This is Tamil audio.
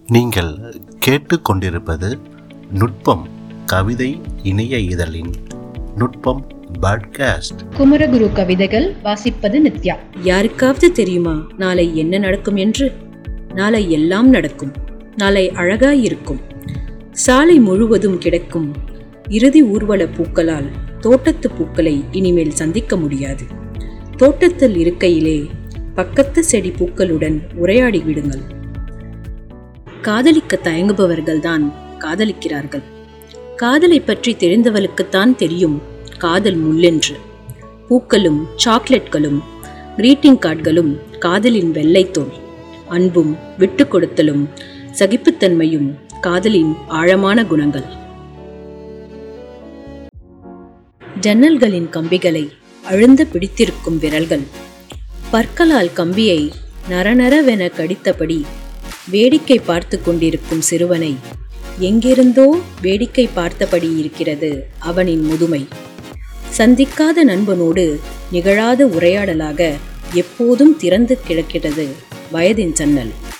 நீங்கள் கேட்டுக்கொண்டிருப்பது நுட்பம் கவிதை இணைய இதழின் நுட்பம் பாட்காஸ்ட் குமரகுரு கவிதைகள் வாசிப்பது நித்யா யாருக்காவது தெரியுமா நாளை என்ன நடக்கும் என்று நாளை எல்லாம் நடக்கும் நாளை அழகாயிருக்கும் சாலை முழுவதும் கிடக்கும் இறுதி ஊர்வல பூக்களால் தோட்டத்து பூக்களை இனிமேல் சந்திக்க முடியாது தோட்டத்தில் இருக்கையிலே பக்கத்து செடி பூக்களுடன் உரையாடி விடுங்கள் காதலிக்க தயங்குபவர்கள்தான் காதலிக்கிறார்கள் காதலை பற்றி தெரிந்தவளுக்குத்தான் தெரியும் காதல் முள்ளென்று பூக்களும் சாக்லேட்களும் கிரீட்டிங் கார்டுகளும் காதலின் வெள்ளைத்தோல் அன்பும் விட்டு கொடுத்தலும் சகிப்புத்தன்மையும் காதலின் ஆழமான குணங்கள் ஜன்னல்களின் கம்பிகளை அழுந்த பிடித்திருக்கும் விரல்கள் பற்களால் கம்பியை நரநரவென கடித்தபடி வேடிக்கை பார்த்து கொண்டிருக்கும் சிறுவனை எங்கிருந்தோ வேடிக்கை பார்த்தபடி இருக்கிறது அவனின் முதுமை சந்திக்காத நண்பனோடு நிகழாத உரையாடலாக எப்போதும் திறந்து கிடக்கிறது வயதின் ஜன்னல்